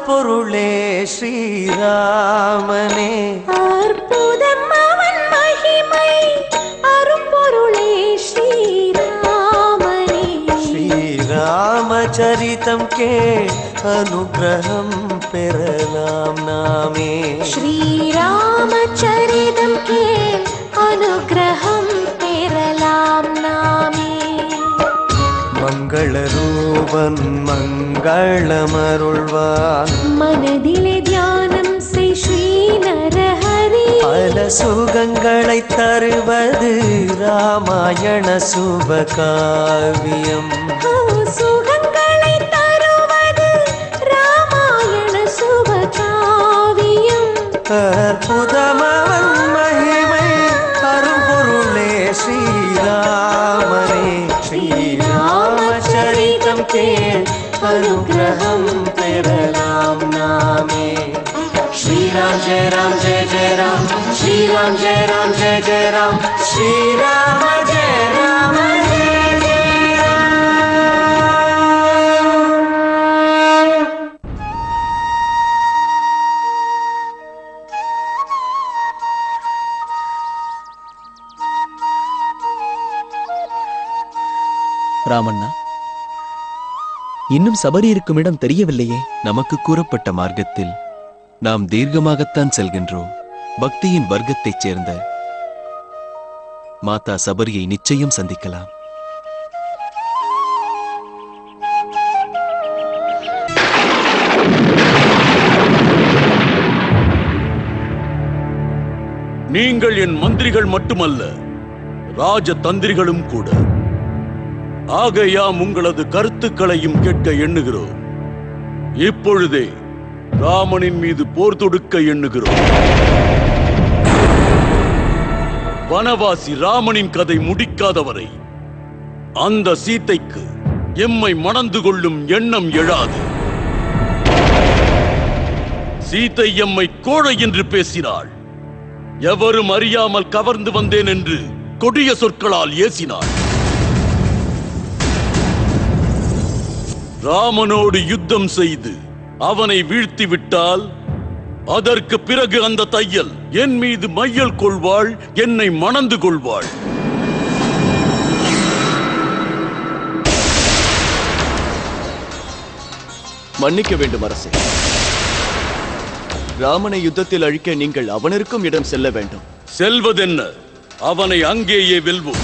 அரும்பொருளே ஸ்ரீராமனே அற்புதம் அவன் மகிமை அரும்பொருளே ஸ்ரீராமனே ஸ்ரீராமச்சரிதம் கே அனுகிரகம் பெறலாம் நாமே ஸ்ரீராமச்சரிதம் கேள் அனுகிரகம் பெறலாம் நாமே மங்களரூபன் மங்களமருள்வான் மனதிலே தியானம் செய் ஸ்ரீ நரஹரி பல சுகங்களை தருவது ராமாயண சுபகாவியம் ஓ, சுகங்களை தருவது ராமாயண சுபகாவியம் அற்புதமவன் மகிமை அரும்பொருளே ஸ்ரீராமனே ஸ்ரீராமச்சரிதம் கேள் அனுகிரகம் பெறலாம் நாமே ஸ்ரீராம் ஜெய ராம் ஜெய ஜெய ராம் ஸ்ரீராம் ஜெய ராம் ஜெய ஜெய ராம் ஸ்ரீராம ஜெய ராம ஜெய ஜெய ராம் ராமண்ணா இன்னும் சபரி இருக்கும் இடம் தெரியவில்லையே நமக்கு கூறப்பட்ட மார்க்கத்தில் நாம் தீர்க்கமாகத்தான் செல்கின்றோம் பக்தியின் வர்க்கத்தைச் சேர்ந்த மாதா சபரியை நிச்சயம் சந்திக்கலாம் நீங்கள் என் மந்திரிகள் மட்டுமல்ல ராஜ தந்திரிகளும் கூட ஆகையாம் உங்களது கருத்துக்களையும் கேட்க எண்ணுகிறோம் இப்பொழுதே ராமனின் மீது போர் தொடுக்க எண்ணுகிறோம் வனவாசி ராமனின் கதை முடிக்காதவரை அந்த சீதைக்கு எம்மை மணந்து கொள்ளும் எண்ணம் எழாது சீதை எம்மை கோழை என்று பேசினாள் எவரும் அறியாமல் கவர்ந்து வந்தேன் என்று கொடிய சொற்களால் ஏசினாள் ராமனோடு யுத்தம் செய்து அவனை வீழ்த்தி விட்டால் அதற்கு பிறகு அந்த தையல் என் மீது மையல் கொள்வாள் என்னை மணந்து கொள்வாள் மன்னிக்க வேண்டும் அரசே ராமனை யுத்தத்தில் அழிக்க நீங்கள் அவனிருக்கும் இடம் செல்ல வேண்டும் செல்வதென்ன அவனை அங்கேயே வெல்வோம்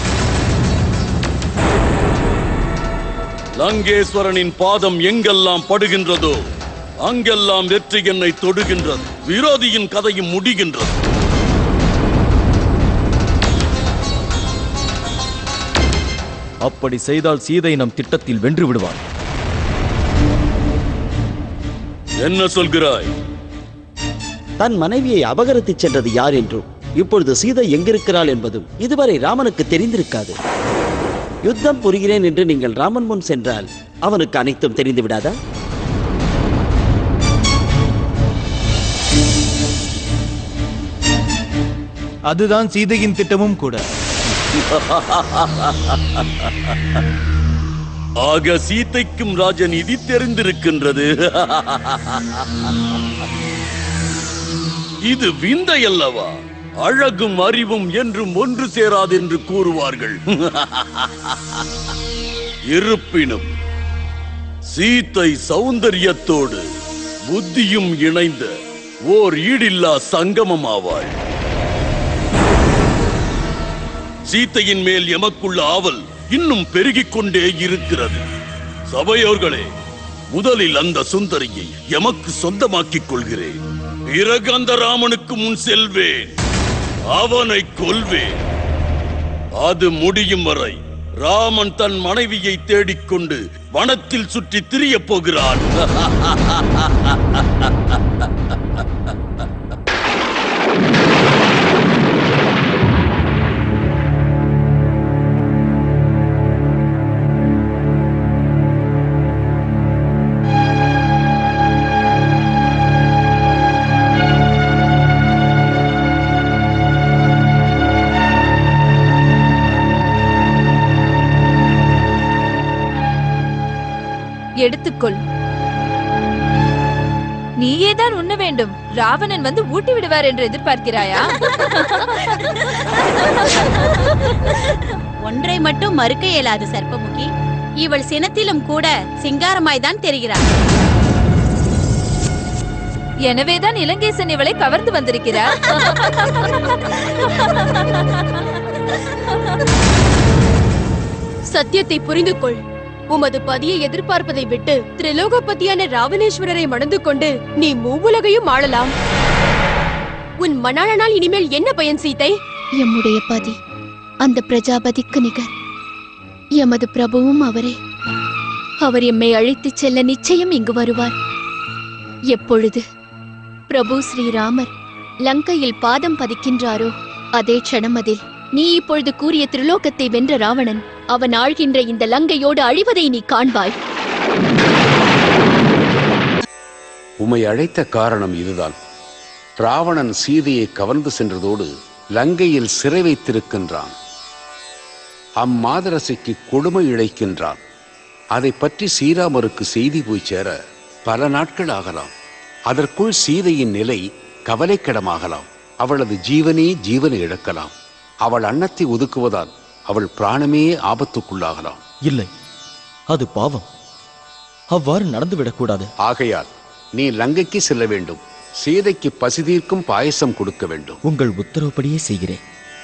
லங்கேஸ்வரனின் பாதம் எங்கெல்லாம் படுகின்றதோ அங்கெல்லாம் வெற்றி என்னை தொடுகின்றது விரோதியின் கதையும் முடிகின்றது அப்படி செய்தால் சீதை நம் திட்டத்தில் வென்று விடுவாள் என்ன சொல்கிறாய் தன் மனைவியை அபகரித்துச் சென்றது யார் என்றும் இப்பொழுது சீதை எங்கிருக்கிறாள் என்பதும் இதுவரை ராமனுக்கு தெரிந்திருக்காது யுத்தம் புரிகிறேன் என்று நீங்கள் ராமன் முன் சென்றால் அவனுக்கு அனைத்தும் தெரிந்து விடாதா அதுதான் சீதையின் திட்டமும் கூட ஆக சீதைக்கும் ராஜன் இது தெரிந்திருக்கின்றது இது விந்தை அல்லவா அழகும் அறிவும் என்றும் ஒன்று சேராதென்று கூறுவார்கள் இருப்பினும் சீத்தை சௌந்தரியத்தோடு புத்தியும் இணைந்த ஓர் ஈடில்லா சங்கமமாவாள் சீத்தையின் மேல் எமக்குள்ள ஆவல் இன்னும் பெருகிக் கொண்டே இருக்கிறது சபையோர்களே முதலில் அந்த சுந்தரியை எமக்கு சொந்தமாக்கிக் கொள்கிறேன் பிறகு அந்த ராமனுக்கு முன் செல்வேன் அவனை கொல்வேன் அது முடியும் வரை ராமன் தன் மனைவியை தேடிக்கொண்டு வனத்தில் சுற்றி திரியப் போகிறான் எடுத்துக்கொள் வேண்டும் ராவணன் வந்து ஊட்டி விடுவார் என்று எதிர்பார்க்கிறாயா ஒன்றை மட்டும் மறுக்க இயலாது சர்ப்பமுகி இவள் சினத்திலும் கூட சிங்காரமாய்தான் தெரிகிறாள் எனவேதான் இலங்கேசன் இவளை கவர்ந்து வந்திருக்கிறார் சத்தியத்தை புரிந்து கொள் உமது பதியை எதிர்பார்ப்பதை விட்டு திரிலோகபதியான ராவணேஸ்வரரை மணந்து கொண்டு நீ மூவுலகையும் ஆளலாம் உன் மணாளனால் இனிமேல் என்ன பயன் சீதை எம்முடைய பதி அந்த பிரஜாபதிக்கு நிகர் எமது பிரபுவும் அவரே அவர் எம்மை அழைத்துச் செல்ல நிச்சயம் இங்கு வருவார் எப்பொழுது பிரபு ஸ்ரீராமர் லங்கையில் பாதம் பதிக்கின்றாரோ அதே க்ஷணமதில் நீ இப்பொழுது கூறிய திரிலோகத்தை வென்ற ராவணன் அவன் ஆழ்கின்ற இந்த லங்கையோடு அழிவதை நீ காண்பாய் உம்மை அழைத்த காரணம் இதுதான் ராவணன் சீதையை கவர்ந்து சென்றதோடு லங்கையில் சிறை வைத்திருக்கின்றான் அம்மாதரசிக்கு கொடுமை இழைக்கின்றான் அதை பற்றி ஸ்ரீராமருக்கு செய்தி போய் சேர பல நாட்கள் ஆகலாம் அதற்குள் சீதையின் நிலை கவலைக்கிடமாகலாம் அவளது ஜீவனே ஜீவனை இழக்கலாம் அவள் அன்னத்தை ஒதுக்குவதால் அவள் பிராணமே ஆபத்துக்குள்ளாகலாம் இல்லை அது பாவம் அவ்வாறு நடந்துவிடக்கூடாது ஆகையால் நீ லங்கைக்கு செல்ல வேண்டும் சீதைக்கு பசி தீர்க்கும் பாயசம் கொடுக்க வேண்டும் உங்கள் உத்தரவுப்படியே செய்கிறேன்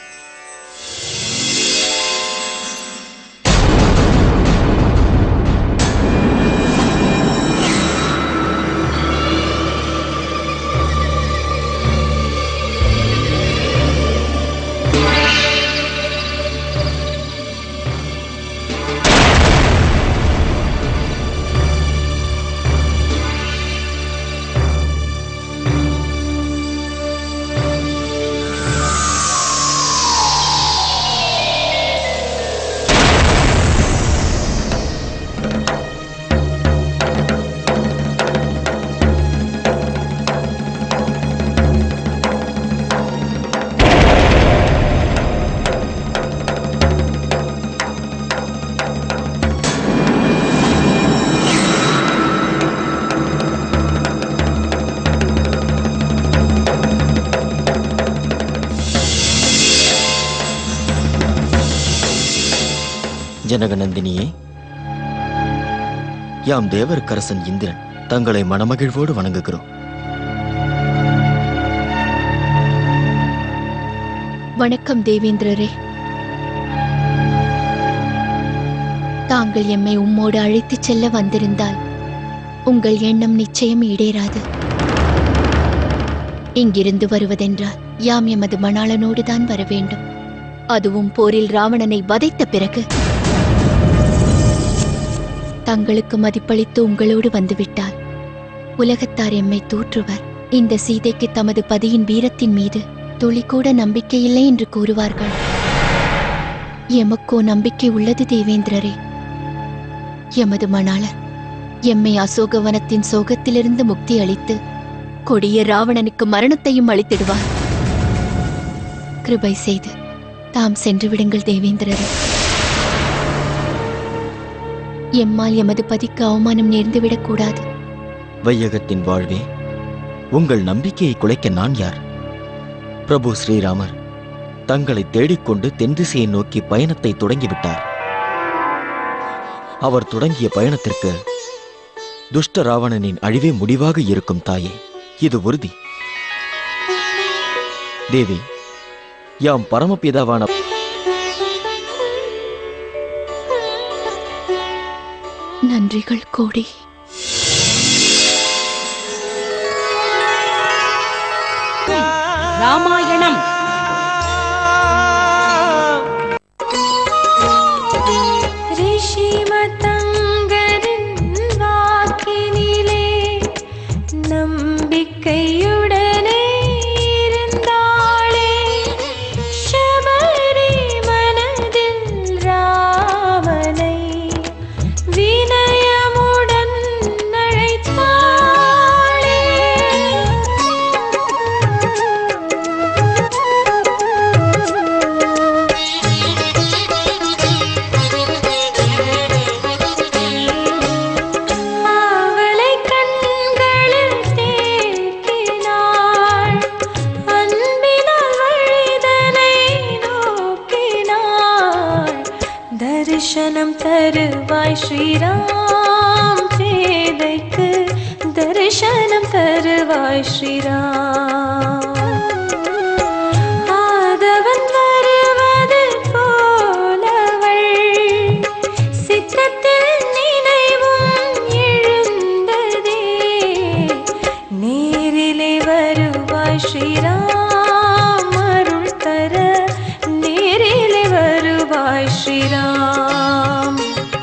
ஜனகநந்தினியே யாம் தேவர்க்கரசன் இந்திரன் தங்களை மனமகிழ்வோடு வணங்குகிறோம் வணக்கம் தேவேந்திரரே தாங்கள் எம்மை உம்மோடு அழைத்துச் செல்ல வந்திருந்தால் உங்கள் எண்ணம் நிச்சயம் ஈடேறாது இங்கிருந்து வருவதென்றால் யாம் எமது மணாளனோடு தான் வர வேண்டும் அதுவும் போரில் ராவணனை வதைத்த பிறகு தங்களுக்கு மதிப்பளித்து உங்களோடு வந்துவிட்டால் உலகத்தார் எம்மை தூற்றுவர் இந்த சீதைக்கு தமது பதியின் வீரத்தின் மீது துளி கூட நம்பிக்கையில்லை என்று கூறுவார்கள் எமக்கோ நம்பிக்கை உள்ளது தேவேந்திரரே எமது மணாளர் எம்மை அசோகவனத்தின் சோகத்திலிருந்து முக்தி அளித்து கொடிய ராவணனுக்கு மரணத்தையும் அளித்திடுவார் கிருபை செய்து தாம் சென்று விடுங்கள் தேவேந்திரரே எம்மால் எமது பதிக்கு அவமானம் நேர்ந்துவிடக் கூடாது வையகத்தின் வாழ்வே உங்கள் நம்பிக்கையை குலைக்க நான் யார் பிரபு ஸ்ரீராமர் தங்களை தேடிக்கொண்டு தென் திசையை நோக்கி பயணத்தை தொடங்கிவிட்டார் அவர் தொடங்கிய பயணத்திற்கு துஷ்ட ராவணனின் அழிவே முடிவாக இருக்கும் தாயே இது உறுதி தேவி யாம் பரமபிதாவான நன்றிகள் கோடி ராமாயணம் ரிஷிமதங்கரின் வாக்கினிலே நம்பிக்கையுடனே இருந்தாளே சபரி மனதில் ராமனை வினயமுடன் அழைத்தாளே தரிசனம் தருவாய் ஸ்ரீராம் பேதைக்கு தரிசனம் தருவாய் ஸ்ரீராம் ஆதவன் வருவது போலவள் சித்தத்தில் நினைவும் எழுந்ததே நேரிலே வருவாய் ஸ்ரீராம் அருள் தர நேரிலே வருவாய் ஸ்ரீராம்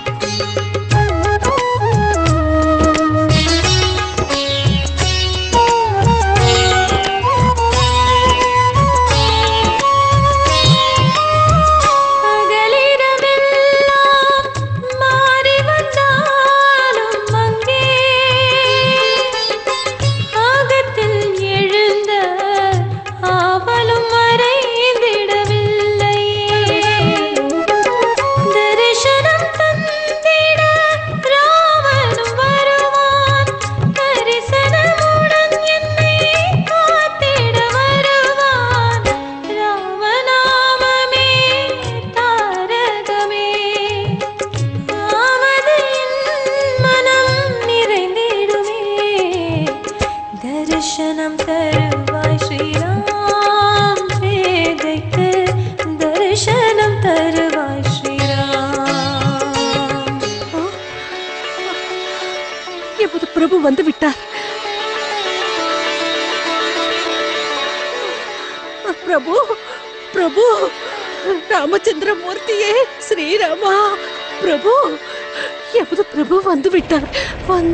அகலிடமெல்லாம் மாறி வந்தாலும் அங்கே ஆகத்தில் எழுந்த ஆவலும் மறைந்திடவில்லையே தரிசனம் தந்திட ராமனும் வருவான் தரிசனமுடன் என்னை காத்திட வருவான் ராமநாமமே தாரகமே ஆவது என் மனம் நிறைந்திடுமே தரிசனம் தருவாய் ஸ்ரீராம் பேதைக்கு தரிசனம் தருவாய் ஸ்ரீராம் எமது பிரபு வந்து விட்டார் பிரபு பிரபு ராமச்சந்திர மூர்த்தியே ஸ்ரீராமா பிரபு எமது பிரபு வந்து விட்டார் வந்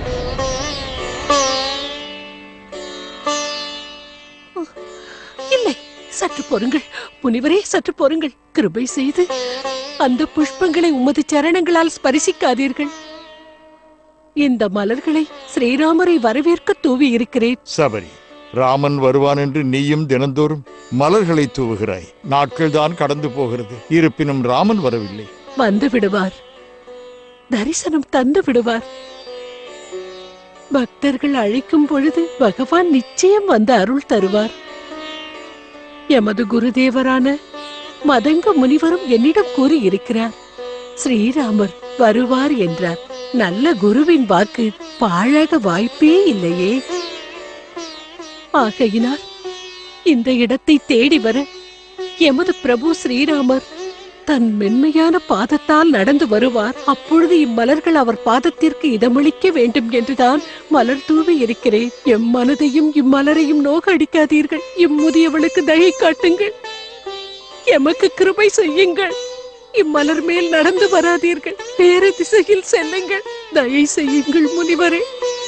இல்லை சற்று பொறுங்கள் முனிவரே சற்று பொறுங்கள் கிருபை செய்து அந்த புஷ்பங்களை உமது சரணங்களால் ஸ்பரிசிக்காதீர்கள் இந்த மலர்களை ஸ்ரீராமரை வரவேற்க தூவி இருக்கிறேன் சபரி ராமன் வருவான் என்று நீயும் தினந்தோறும் மலர்களை தூவுகிறாய் நாட்கள் தான் கடந்து போகிறது இருப்பினும் ராமன் வரவில்லை வந்து விடுவார் தரிசனம் தந்து விடுவார் பக்தர்கள் அழைக்கும் பொழுது பகவான் நிச்சயம் வந்து அருள் தருவார் எமது குருதேவரான மதங்க முனிவரும் என்னிடம் கூறியிருக்கிறார் ஸ்ரீராமர் வருவார் என்றார் நல்ல குருவின் வாக்கு பாழாக வாய்ப்பே இல்லையே ஆகையினால் இந்த இடத்தை தேடி வர எமது பிரபு ஸ்ரீராமர் தன் மென்மையான பாதத்தால் நடந்து வருவார் அப்பொழுது இம்மலர்கள் அவர் பாதத்திற்கு இதமளிக்க வேண்டும் என்றுதான் மலர் தூவி இருக்கிறேன் எம் மனதையும் இம்மலரையும் நோக அடிக்காதீர்கள் இம்முதியவளுக்கு தயை காட்டுங்கள் எமக்கு கிருபை செய்யுங்கள் இம்மலர் மேல் நடந்து வராதீர்கள் வேறு திசையில் செல்லுங்கள் தயை செய்யுங்கள் முனிவரே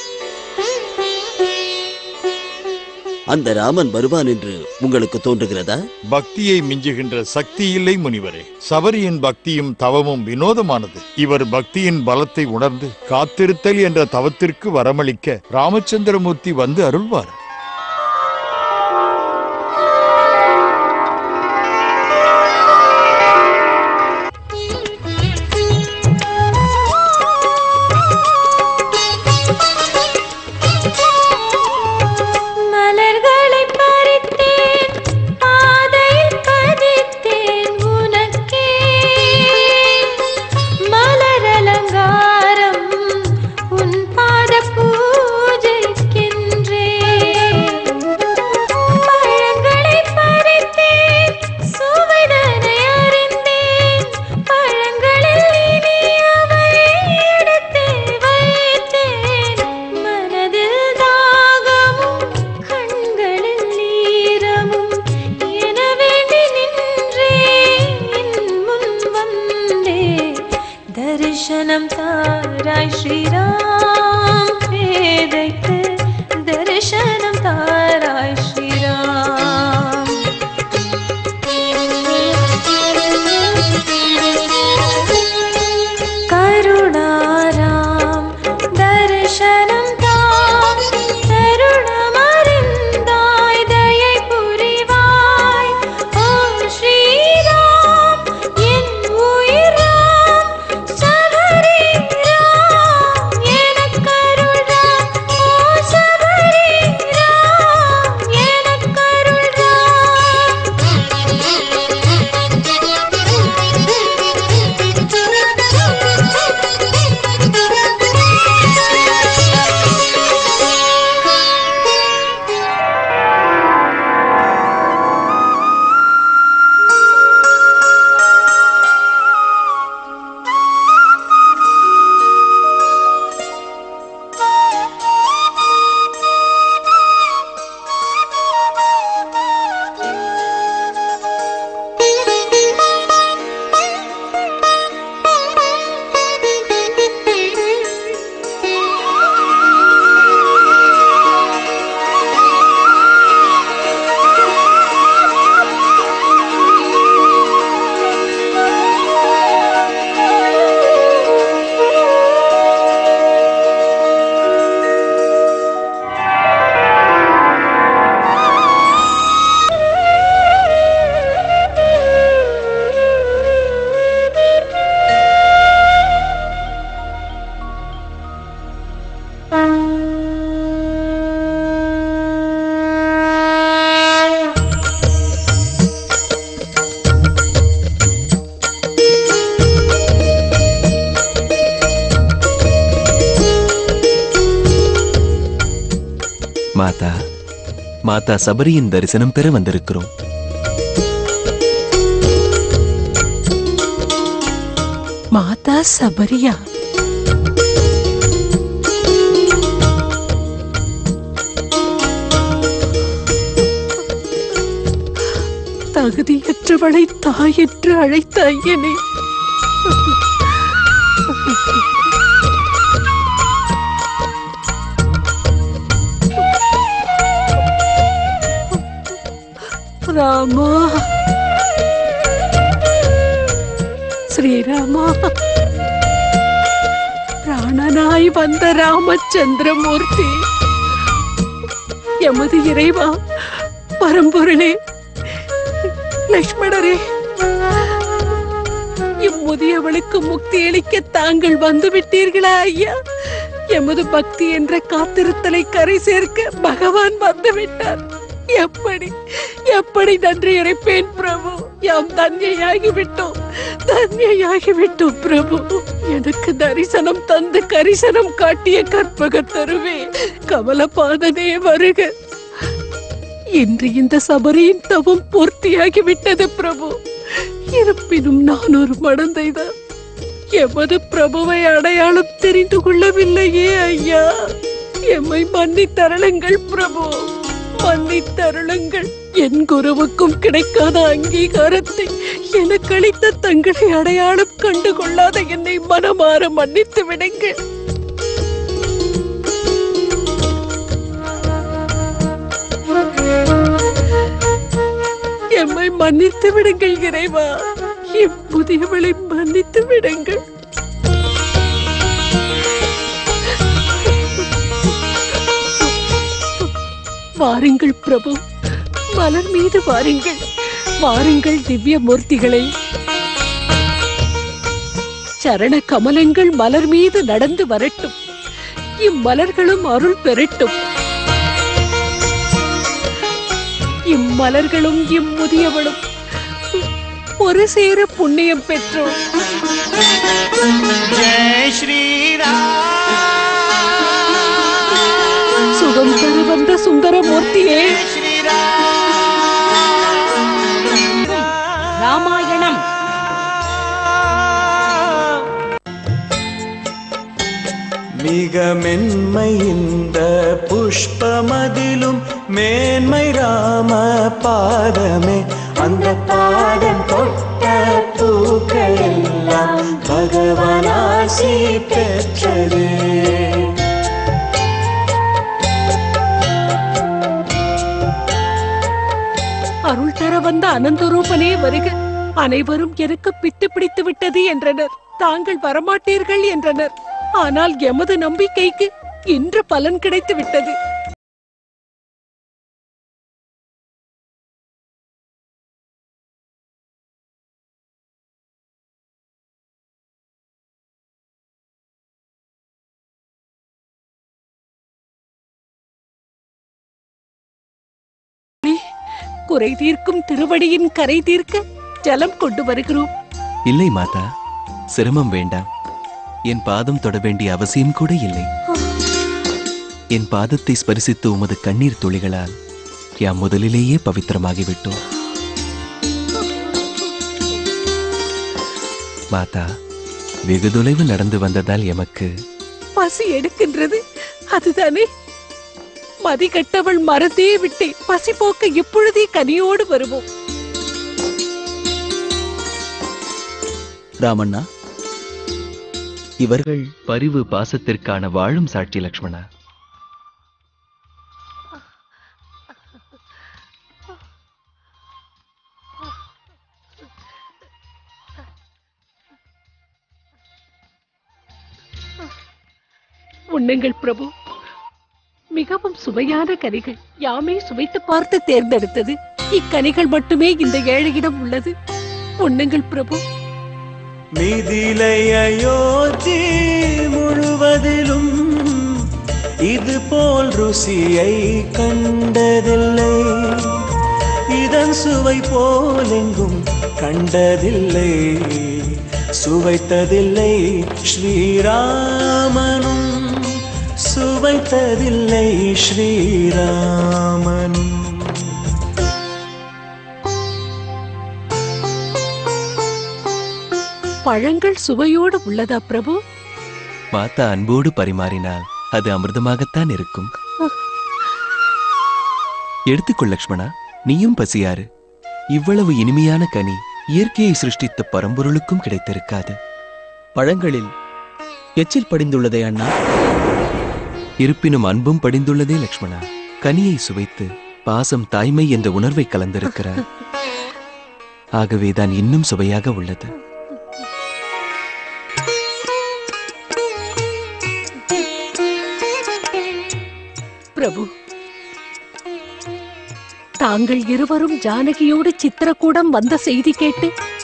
அந்த ராமன் வருவான் என்று உங்களுக்கு தோன்றுகிறதா பக்தியை மிஞ்சுகின்ற சக்தி இல்லை முனிவரே சபரியின் பக்தியும் தவமும் வினோதமானது இவர் பக்தியின் பலத்தை உணர்ந்து காத்திருத்தல் என்ற தவத்திற்கு வரமளிக்க ராமச்சந்திரமூர்த்தி வந்து அருள்வார் மலர்களை பறித்தேன் பாதையில் பதித்தேன் உனக்கே மலர் அலங்காரம் உன் பாத பூஜைக்கின்றேன் பழங்களை பறித்தேன் சுவைதனை அறிந்தேன் பழங்களில் இனியவை எடுத்து வைத்தேன் மனதில் தாகமும் கண்களில் ஈரமும் என வேண்டி நின்றேன் என் முன் வந்தே தரிசனம் தாராய் ஸ்ரீராம் பேதைக்கு தரிசனம் தாராய் ஸ்ரீராம் கருணாராம் தரிசனம் தாம் தருணமறிந்தாய் தயை புரிவாய் ஓ ஸ்ரீராம் என் உயிராம் சபரி ராம் எனக்காக மாதா மாதா சபரியின் தரிசனம் பெற வந்திருக்கிறோம் மாதா சபரியா தகுதியற்றவளை தாய் என்று அழைத்த ஐயனே ராமா ஸ்ரீராமா பிராணனாய் வந்த ராமச்சந்திரமூர்த்தி எமது இறைவா பரம்பொருளே லக்ஷ்மணரே இம்முதியவளுக்கு முக்தி அளிக்க தாங்கள் வந்து விட்டீர்களா ஐயா எமது பக்தி என்ற காத்திருத்தலை கரை சேர்க்க பகவான் வந்து விட்டார் எப்படி எப்படி நன்றி இறைப்பேன் பிரபு யாம் தன்யையாகி விட்டோம் தன்யையாகி விட்டோம் பிரபு எனக்கு தரிசனம் தந்து கரிசனம் காட்டிய கற்பக தருவே கமலபாதனே வருக இன்று இந்த சபரியின் தவம் பூர்த்தியாகி விட்டது பிரபு இருப்பினும் நான் ஒரு மடந்தைதான் எமது பிரபுவை அடையாளம் தெரிந்து கொள்ளவில்லையே ஐயா எம்மை மன்னித்தருளுங்கள் பிரபு மன்னித்தருளுங்கள் என் குருவுக்கும் கிடைக்காத அங்கீகாரத்தை எனக்கு அளித்த தங்களை அடையாளம் கண்டு கொள்ளாத என்னை மனமாற மன்னித்து விடுங்கள் எம்மை மன்னித்து விடுங்கள் இறைவா இப்புதியவளை மன்னித்து விடுங்கள் வாருங்கள் பிரபு மலர் மீது வாருங்கள் வாருங்கள் திவ்ய மூர்த்திகளை சரண கமலங்கள் மலர் மீது நடந்து வரட்டும் இம்மலர்களும் அருள் பெறட்டும் இம்மலர்களும் இம்முதியவளும் ஒரு சேர புண்ணியம் பெற்றோம் ஜெய் ஸ்ரீராம் சுகம் தர வந்த சுந்தரமூர்த்தியே ராமாயணம் மிக மென்மை இந்த புஷ்பமதிலும் மேன்மை ராம பாதமே அந்த பாதம் தொட்ட பூக்கள் எல்லாம் பகவானாசி பெற்றது அருள் தர வந்த அனந்தரூபனே வருக அனைவரும் எனக்கு பித்து பிடித்து விட்டது என்றனர் தாங்கள் வரமாட்டீர்கள் என்றனர் ஆனால் எமது நம்பிக்கைக்கு இன்று பலன் கிடைத்து விட்டது குறை தீர்க்கும் திருவடியின் கரை தீர்க்க ஜலம் கொண்டு வருகிறோம் இல்லை மாதா சிரமம் வேண்டாம் என் பாதம் தொட வேண்டிய அவசியம் கூட இல்லை என் பாதத்தை ஸ்பரிசித்து உமது கண்ணீர் துளிகளால் யாம் முதலிலேயே பவித்திரமாகிவிட்டோம் மாதா வெகு தொலைவு நடந்து வந்ததால் எமக்கு பசி எடுக்கின்றது அதுதானே மதி கட்டவள் மறந்தே விட்டேன் பசி போக்க இப்பொழுதே கனியோடு வருவோம் ராமண்ணா இவர்கள் பரிவு பாசத்திற்கான வாழும் சாட்சி லக்ஷ்மணா உண்ணுங்கள் பிரபு மிகவும் சுவையான கனிகள் யாமே சுவைத்து பார்த்து தேர்ந்தெடுத்தது இக்கனிகள் மட்டுமே இந்த ஏழையிடம் உள்ளது உண்ணுங்கள் பிரபு மிதிலை அயோத்தி முழுவதிலும் இது போல் ருசியை கண்டதில்லை இதன் சுவை போலெங்கும் கண்டதில்லை சுவைத்ததில்லை ஸ்ரீராமனும் சுவைத்ததில்லை ஸ்ரீராமன் பழங்கள் சுவையோடு உள்ளதா பிரபு மாதா அன்போடு பரிமாறினால் அது அமிர்தமாகத்தான் இருக்கும் எடுத்துக்கொள் லக்ஷ்மணா நீயும் பசியாறு இவ்வளவு இனிமையான கனி இயற்கையை சிருஷ்டித்த பரம்பொருளுக்கும் கிடைத்திருக்காது பழங்களில் எச்சில் படிந்துள்ளதே அண்ணா இருப்பினும் அன்பும் படிந்துள்ளதே லக்ஷ்மணா கனியை சுவைத்து பாசம் தாய்மை என்ற உணர்வை கலந்திருக்கிறார் ஆகவேதான் இன்னும் சுவையாக உள்ளது பிரபு தாங்கள் இருவரும் ஜானகியோடு சித்திரக்கூடம் வந்த செய்தி கேட்டு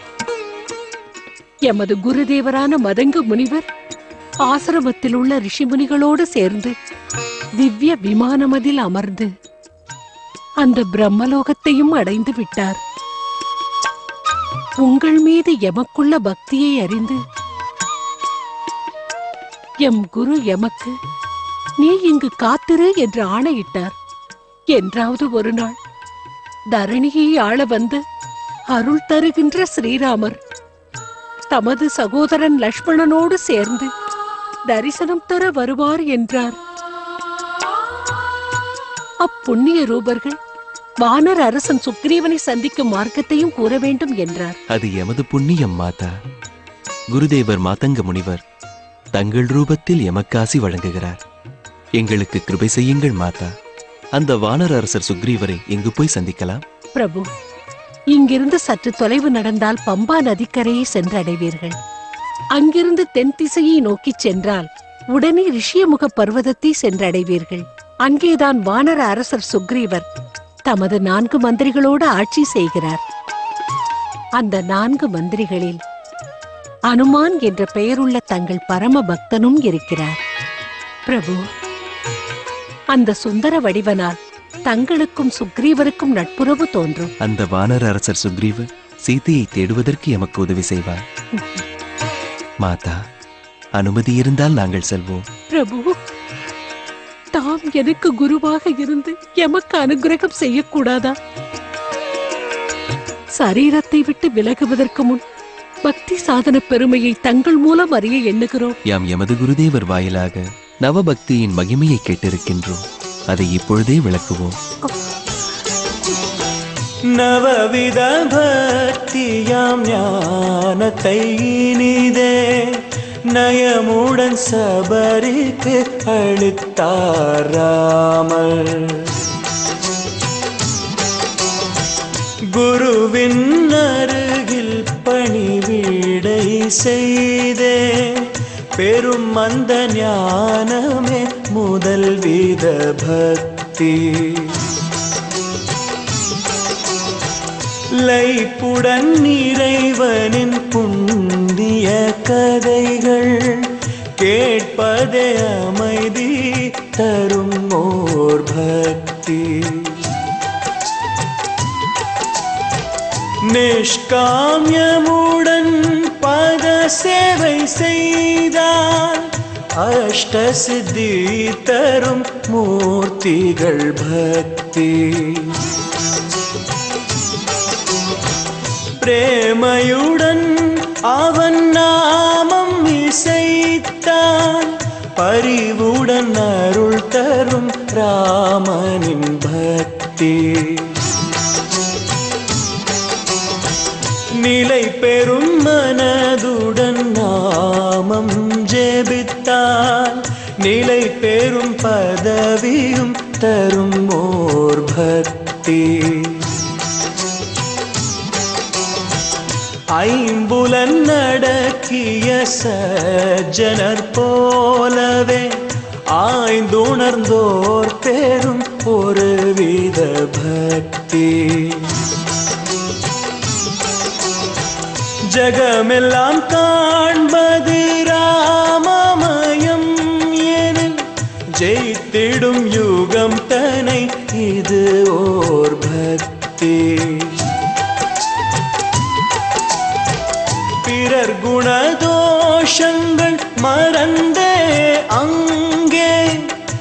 எமது குருதேவரான மதங்க முனிவர் ஆசிரமத்தில் உள்ள ரிஷிமுனிகளோடு சேர்ந்து திவ்ய விமானமதில் அமர்ந்து அந்த பிரம்மலோகத்தையும் அடைந்து விட்டார் உங்கள் மீது எமக்குள்ள பக்தியை அறிந்து எம் குரு எமக்கு நீ இங்கு காத்திரு என்று ஆணையிட்டார் என்றாவது ஒரு நாள் தரணியை ஆள வந்து அருள் தருகின்ற ஸ்ரீராமர் தமது சகோதரன் லக்ஷ்மணனோடு சேர்ந்து தரிசனம் தர வருவார் என்றார் அப்புண்ணிய ரூபர்கள் வானர் அரசன் சுக்ரீவனை சந்திக்கும் மார்க்கத்தையும் கூற வேண்டும் என்றார் அது எமது புண்ணியம் மாதா குருதேவர் மாதங்க முனிவர் தங்கள் ரூபத்தில் எமக்காசி வழங்குகிறார் எங்களுக்கு கிருபை செய்யுங்கள் மாதா அந்த வானர் அரசர் சுக்ரீவரை எங்கு போய் சந்திக்கலாம் பிரபு இங்கிருந்து சற்று தொலைவு நடந்தால் பம்பா நதிக்கரையை சென்றடைவீர்கள் அங்கிருந்து தென் திசையை நோக்கிச் சென்றால் உடனே ரிஷியமுக பர்வதத்தை சென்றடைவீர்கள் அங்கேதான் வானர அரசர் சுக்ரீவர் தமது நான்கு மந்திரிகளோடு ஆட்சி செய்கிறார் அந்த நான்கு மந்திரிகளில் அனுமான் என்ற பெயருள்ள தங்கள் பரம பக்தனும் இருக்கிறார் பிரபு அந்த சுந்தர வடிவனால் தங்களுக்கும் சுக்ரீவருக்கும் நட்புறவு தோன்றும் அந்த வானர் அரசர் சுக்ரீவர் சீதையை தேடுவதற்கு எமக்கு உதவி செய்வார் மாதா அனுமதி இருந்தால் நாங்கள் செல்வோம் பிரபு தாம் எனக்கு குருவாக இருந்து எமக்கு அனுகிரகம் செய்யக்கூடாதா சரீரத்தை விட்டு விலகுவதற்கு முன் பக்தி சாதன பெருமையை தங்கள் மூலம் அறிய எண்ணுகிறோம் யாம் எமது குருதேவர் வாயிலாக நவபக்தியின் மகிமையை கேட்டிருக்கின்றோம் அதை இப்பொழுதே விளக்குவோம் நவவித பக்தியாம் ஞானத்தை இனிதே நயமுடன் சபரிக்கு அளித்தார் ராமர் குருவின் அருகில் பணிவிடை செய்தே பெரும் அந்த ஞானமே முதல் வித பக்தி லைப்புடன் இறைவனின் புண்ணிய கதைகள் கேட்பதே அமைதி தரும் ஓர் பக்தி நிஷ்காமியமுடன் பத சேவை செய்தால் அஷ்ட சித்தி தரும் மூர்த்திகள் பக்தி பிரேமையுடன் அவன் நாமம் இசைத்தான் பரிவுடன் அருள் தரும் ராமனின் பக்தி நிலை பெறும் மனதுடன் நாமம் ஜெபித்தால் நிலை பெறும் பதவியும் தரும் ஓர் பக்தி ஐம்புலன் நடக்கிய சஜ்ஜனர் போலவே ஆய்ந்துணர்ந்தோர் பெரும் ஒரு வித பக்தி ஜகமெல்லாம் காண்பது ராமமயம் எனில் ஜெயித்திடும் யுகம் தனை இது ஓர் பக்தி பிறர் குணதோஷங்கள் மறந்தே அங்கே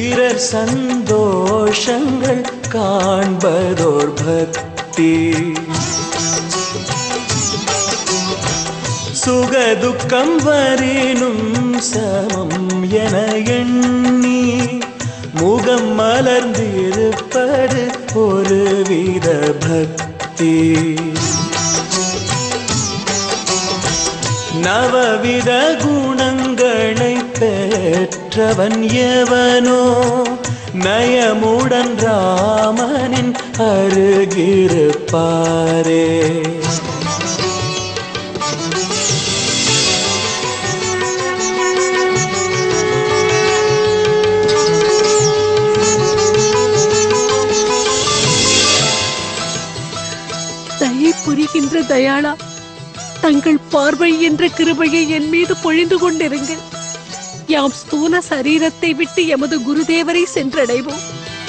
பிறர் சந்தோஷங்கள் காண்பதோர் பக்தி சுகதுக்கம் வரினும் சமம் என எண்ணி முகம் மலர்ந்திருப்பது ஒரு வித பக்தி நவவித குணங்களை பெற்றவன் எவனோ நயமுடன் ராமனின் அருகிருப்பாரே தயை புரிகின்ற தயாளா தங்கள் பார்வை என்ற கிருபையை என் மீது பொழிந்து கொண்டிருங்கள் யாம் ஸ்தூல சரீரத்தை விட்டு எமது குருதேவரை சென்றடைவோம்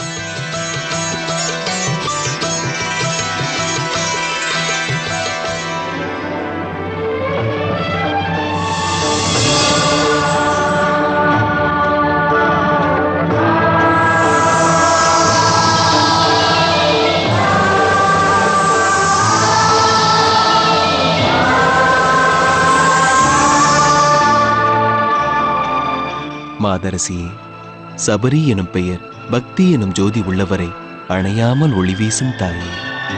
மாதரசியே சபரி எனும் பெயர் பக்தி எனும் ஜோதி உள்ளவரை அணையாமல் ஒளி வீசும் தாயே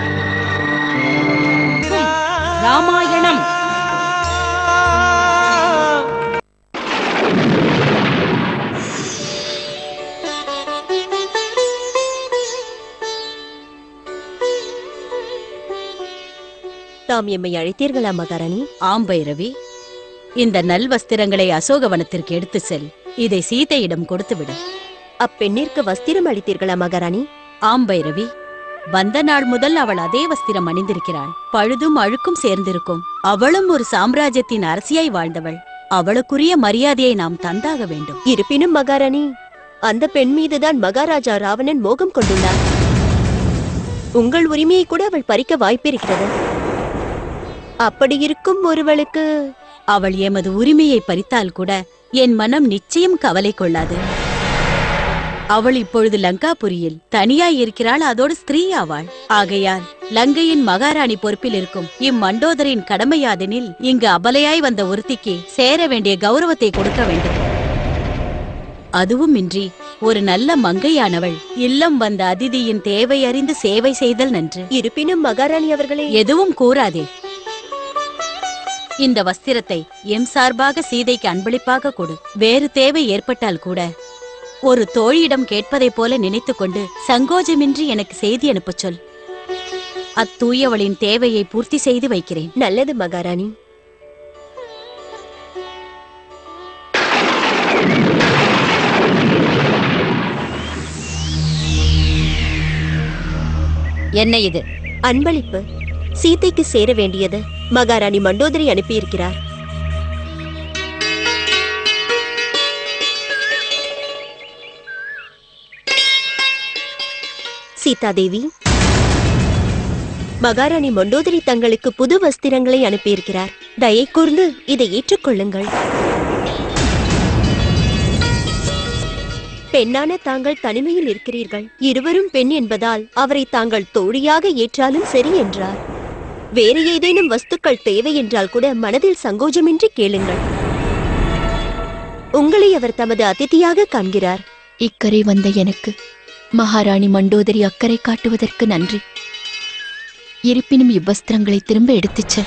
ராமாயணம் தாம் எம்மை அழைத்தீர்களா மகாராணி ஆம் பைரவி இந்த நல் வஸ்திரங்களை அசோகவனத்திற்கு எடுத்து செல் இதை சீதையிடம் கொடுத்து விடு அப்பெண்ணிற்கு வஸ்திரம் அளித்தீர்களா மகாராணி ஆம் பைரவி வந்த நாள் முதல் அவள் அதே வஸ்திரம் அணிந்திருக்கிறாள் பழுதும் அழுக்கும் சேர்ந்திருக்கும் அவளும் ஒரு சாம்ராஜ்யத்தின் அரசியாய் வாழ்ந்தவள் அவளுக்குரிய மரியாதையை நாம் தந்தாக வேண்டும் இருப்பினும் மகாராணி அந்த பெண் மீதுதான் மகாராஜா ராவணன் மோகம் கொண்டுள்ளார் உங்கள் உரிமையை கூட அவள் பறிக்க வாய்ப்பிருக்கிறது அப்படி இருக்கும் ஒருவளுக்கு அவள் எமது உரிமையை பறித்தால் கூட என் மனம் நிச்சயம் கவலை கொள்ளாது அவள் இப்பொழுது லங்காபுரியில் தனியாய் இருக்கிறாள் அதோடு ஸ்திரீ ஆவாள் ஆகையால் லங்கையின் மகாராணி பொறுப்பில் இருக்கும் இம்மண்டோதரின் கடமையாதெனில் இங்கு அபலையாய் வந்த ஒருத்திக்கு சேர வேண்டிய கௌரவத்தை கொடுக்க வேண்டும் அதுவும் இன்றி ஒரு நல்ல மங்கையானவள் இல்லம் வந்த அதிதியின் தேவை அறிந்து சேவை செய்தல் நன்று இருப்பினும் மகாராணி அவர்களே எதுவும் கூறாதே இந்த வஸ்திரத்தை எம் சார்பாக சீதைக்கு அன்பளிப்பாக கொடு வேறு தேவை ஏற்பட்டால் கூட ஒரு தோழியிடம் கேட்பதைப் போல நினைத்துக்கொண்டு சங்கோஜமின்றி எனக்கு செய்தி அனுப்பச் சொல் அத்தூயவளின் தேவையை பூர்த்தி செய்து வைக்கிறேன் நல்லது மகாராணி என்ன இது அன்பளிப்பு சீதைக்கு சேர வேண்டியது மகாராணி மண்டோதரி அனுப்பியிருக்கிறார் சீதாதேவி மகாராணி மண்டோதரி தங்களுக்கு புது வஸ்திரங்களை அனுப்பியிருக்கிறார் தயை கூர்ந்து இதை ஏற்றுக்கொள்ளுங்கள் பெண்ணான தாங்கள் தனிமையில் இருக்கிறீர்கள் இருவரும் பெண் என்பதால் அவரை தாங்கள் தோழியாக ஏற்றாலும் சரி என்றார் வேறு ஏதேனும் வஸ்துக்கள் தேவை என்றால் கூட மனதில் சங்கோஜமின்றி கேளுங்கள் உங்களை அவர் தமது அதிதியாக காண்கிறார் இக்கரை வந்த எனக்கு மகாராணி மண்டோதரி அக்கறை காட்டுவதற்கு நன்றி இருப்பினும் இவ்வஸ்திரங்களை திரும்ப எடுத்துச் செல்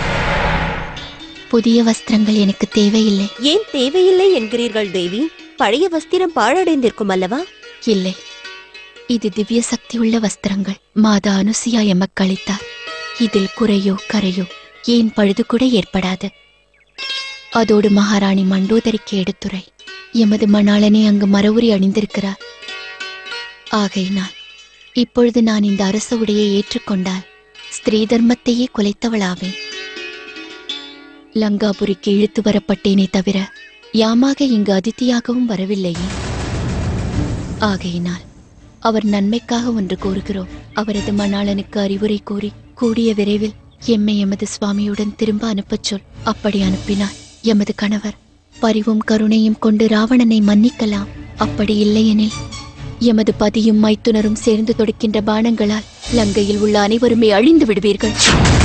புதிய வஸ்திரங்கள் எனக்கு தேவையில்லை ஏன் தேவையில்லை என்கிறீர்கள் தேவி பழைய வஸ்திரம் பாழடைந்திருக்கும் அல்லவா இல்லை இது திவ்ய சக்தியுள்ள வஸ்திரங்கள் மாதா அனுசியா எமக்கு அளித்தார் இதில் குறையோ கரையோ ஏன் பழுது கூட ஏற்படாது அதோடு மகாராணி மண்டோதரிக்கு எடுத்துரை எமது மணாளனே அங்கு மரவுரி அணிந்திருக்கிறார் ஆகையினால் இப்பொழுது நான் இந்த அரச உடையை ஏற்றுக்கொண்டால் ஸ்திரீ தர்மத்தையே குலைத்தவளாவேன் லங்காபுரிக்கு இழுத்து வரப்பட்டேனே தவிர யாமாக இங்கு அதித்தியாகவும் வரவில்லையே ஆகையினால் அவர் நன்மைக்காக ஒன்று கூறுகிறோம் அவரது மணாளனுக்கு அறிவுரை கூறி கூடிய விரைவில் எம்மை எமது சுவாமியுடன் திரும்ப அனுப்பச் சொல் அப்படி அனுப்பினால் எமது கணவர் பரிவும் கருணையும் கொண்டு ராவணனை மன்னிக்கலாம் அப்படி இல்லையெனில் எமது பதியும் மைத்துனரும் சேர்ந்து தொடுக்கின்ற பானங்களால் லங்கையில் உள்ள அனைவருமே அழிந்து விடுவீர்கள்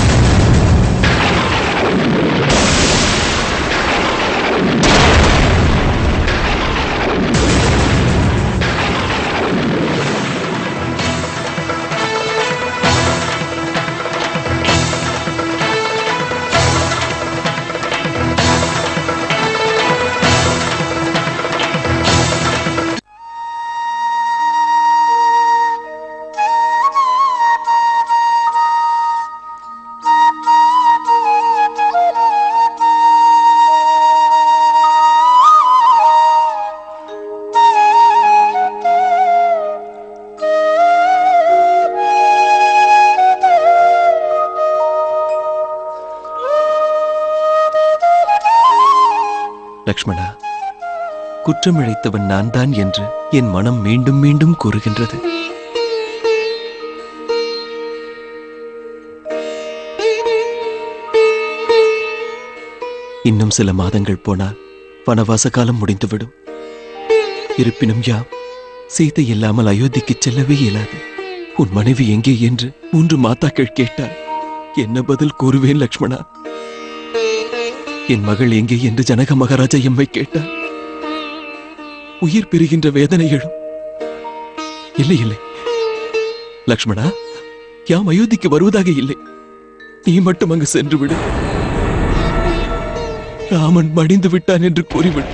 லக்ஷ்மணா குற்றம் இழைத்தவன் நான் தான் என்று என் மனம் மீண்டும் மீண்டும் கூறுகின்றது இன்னும் சில மாதங்கள் போனால் வனவாச காலம் முடிந்துவிடும் இருப்பினும் யாம் சீதை இல்லாமல் அயோத்திக்கு செல்லவே இயலாது உன் மனைவி எங்கே என்று மூன்று மாதாக்கள் கேட்டால் என்ன பதில் கூறுவேன் லக்ஷ்மணா என் மகள் எங்கே என்று ஜனக மகாராஜா எம்மை கேட்டார் உயிர் பெறுகின்ற வேதனை எழும் இல்லை இல்லை லக்ஷ்மணா யாம் அயோத்திக்கு வருவதாக இல்லை நீ மட்டும் அங்கு சென்று விடு ராமன் மடிந்து விட்டான் என்று கூறிவிடு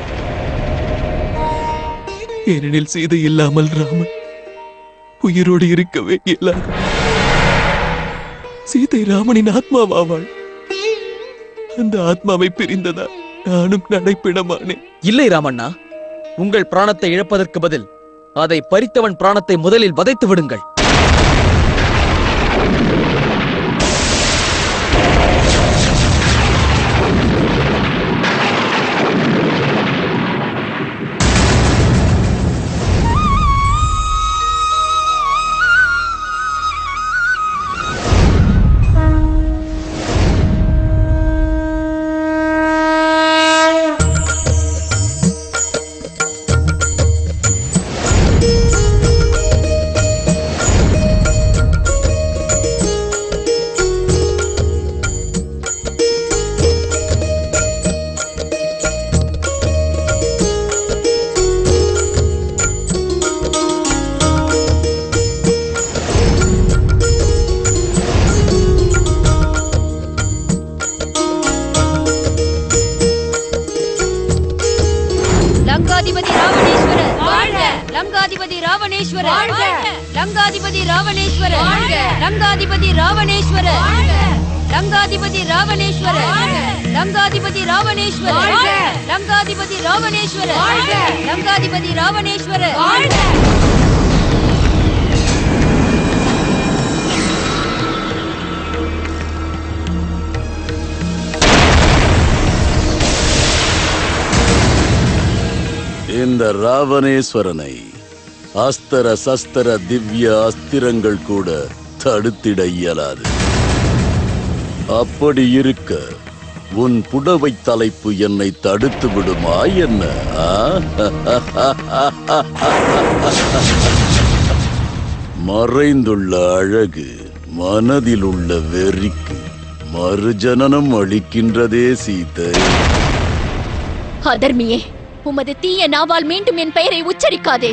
ஏனெனில் சீதை இல்லாமல் ராமன் உயிரோடு இருக்கவே இயலாது சீதை ராமனின் ஆத்மாவாவாள் அந்த ஆத்மாவை பிரிந்ததா நானும் நடைப்பிடமானேன் இல்லை ராமண்ணா உங்கள் பிராணத்தை இழப்பதற்கு பதில் அதை பறித்தவன் பிராணத்தை முதலில் வதைத்து விடுங்கள் லங்காதிபதி ராவணேஸ்வரர் வாழ்க லங்காதிபதி ராவணேஸ்வரர் வாழ்க லங்காதிபதி ராவணேஸ்வரர் வாழ்க லங்காதிபதி ராவணேஸ்வரர் வாழ்க லங்காதிபதி ராவணேஸ்வரர் வாழ்க லங்காதிபதி ராவணேஸ்வரர் வாழ்க லங்காதிபதி ராவணேஸ்வரர் வாழ்க லங்காதிபதி ராவணேஸ்வரர் வாழ்க இந்த ராவணேஸ்வரனை அஸ்தர சஸ்தர திவ்ய அஸ்திரங்கள் கூட தடுத்திட இயலாது அப்படி இருக்க உன் புடவை தலைப்பு என்னை தடுத்து விடுமா என்ன ஆ? மறைந்துள்ள அழகு மனதில் உள்ள வெறிக்கு மறுஜனனம் அளிக்கின்றதே சீதை அதர்மியே உமது தீய நாவால் மீண்டும் என் பெயரை உச்சரிக்காதே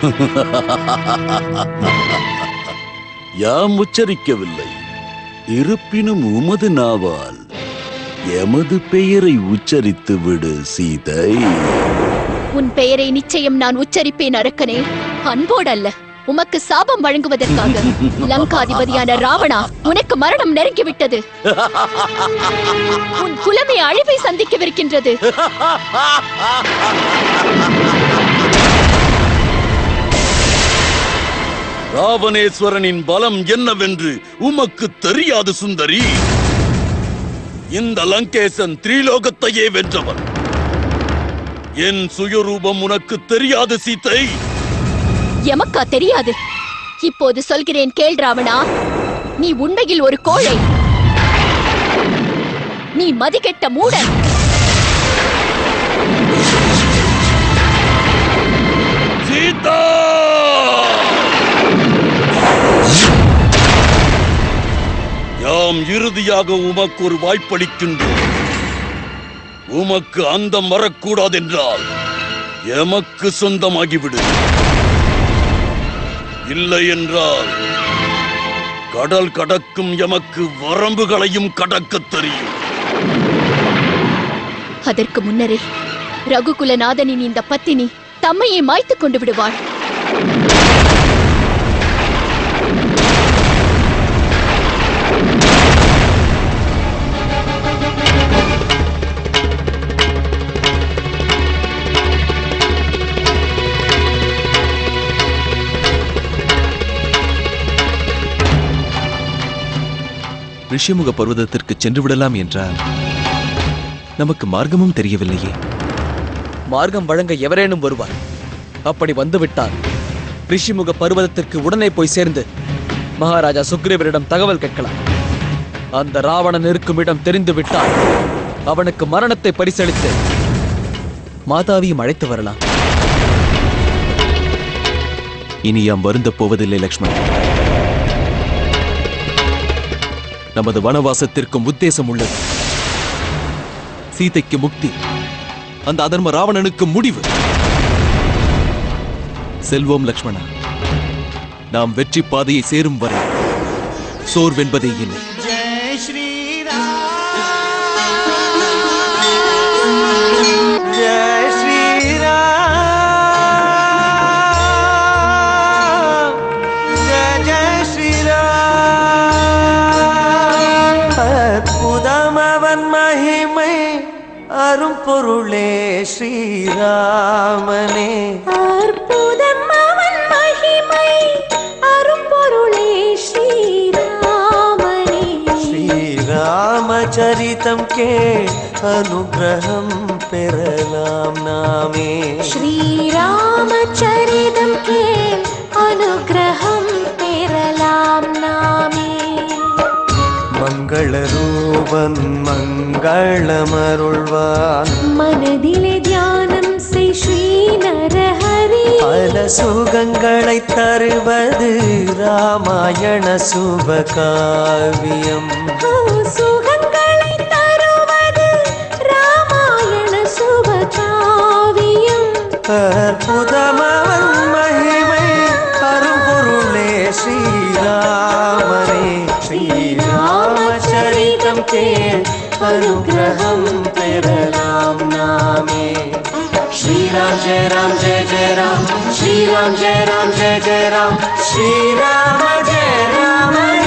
யாம் உச்சரிக்கவில்லை இருப்பினும் உமது நாவால் எமது பெயரை உச்சரித்து விடு சீதை உன் பெயரை நிச்சயம் நான் உச்சரிப்பேன் அரக்கனே அன்போடல்ல உமக்கு சாபம் வழங்குவதற்காக லங்காதிபதியான ராவணா உனக்கு மரணம் நெருங்கிவிட்டது உன் குலமே அழிவை சந்திக்கவிருக்கின்றது ராவணேஸ்வரனின் பலம் என்னவென்று உமக்கு தெரியாது சுந்தரி இந்த லங்கேசன் திரிலோகத்தையே வென்றவன் என் சுயரூபம் உனக்கு தெரியாது சீதை எமக்கா தெரியாது இப்போது சொல்கிறேன் கேள் ராவணா நீ உண்மையில் ஒரு கோழை நீ மதிகெட்ட மூடன் சீதை யாம் இறுதியாக உமக்கு ஒரு வாய்ப்பளிக்கின்றோம் உமக்கு அந்தம் வரக்கூடாதென்றால் எமக்கு சொந்தமாகிவிடு இல்லை என்றால் கடல் கடக்கும் எமக்கு வரம்புகளையும் கடக்கத் தெரியும் அதற்கு முன்னரே ரகுகுலநாதனின் இந்த பத்தினி தம்மையை மாய்த்துக் கொண்டு விடுவாள் ரிஷிமுக பர்வதத்திற்கு சென்று விடலாம் என்றால் நமக்கு மார்க்கமும் தெரியவில்லையே மார்க்கம் வழங்க எவரேனும் வருவார் அப்படி வந்துவிட்டால் ரிஷிமுக பர்வதத்திற்கு உடனே போய் சேர்ந்து மகாராஜா சுக்ரீவரிடம் தகவல் கேட்கலாம் அந்த ராவணன் இருக்கும் இடம் தெரிந்து விட்டால் அவனுக்கு மரணத்தை பரிசளித்து மாதாவியும் அழைத்து வரலாம் இனி யாம் வருந்தப் போவதில்லை லக்ஷ்மணன் நமது வனவாசத்திற்கும் உத்தேசம் உள்ளது சீதைக்கு முக்தி அந்த அதர்ம ராவணனுக்கு முடிவு செல்வோம் லக்ஷ்மணா நாம் வெற்றி பாதையை சேரும் வரை சோர்வென்பதே இல்லை जय श्री जय श्री राम जय जय श्री राम அற்புதமவன் மகிமை அரும் பொருளே ஸ்ரீராமனே அற்புதம் அவன் மகிமை அரும்பொருளே ஸ்ரீராமனே ஸ்ரீராமச்சரிதம் கே அனுகிரகம் பெறலாம் நாமே ஸ்ரீராமச்சரிதம் கேள் அனுகிரகம் பெறலாம் நாமே மங்களரூபன் மங்களமருள்வான் மனதிலே தியானம் செய் ஸ்ரீ நரஹரி பல சுகங்களை தருவது ராமாயண சுபகாவியம் சுகங்களை தருவது ராமாயண சுபகாவியம் அற்புதமவன் மகிமை அரும்பொருளே ஸ்ரீராமனே ஸ்ரீராமச்சரிதம் கேள் அனுகிரகம் பெறலாம் நாமே श्रीराम जय राम जय जय राम श्रीराम जय राम जय जय राम श्रीराम जय राम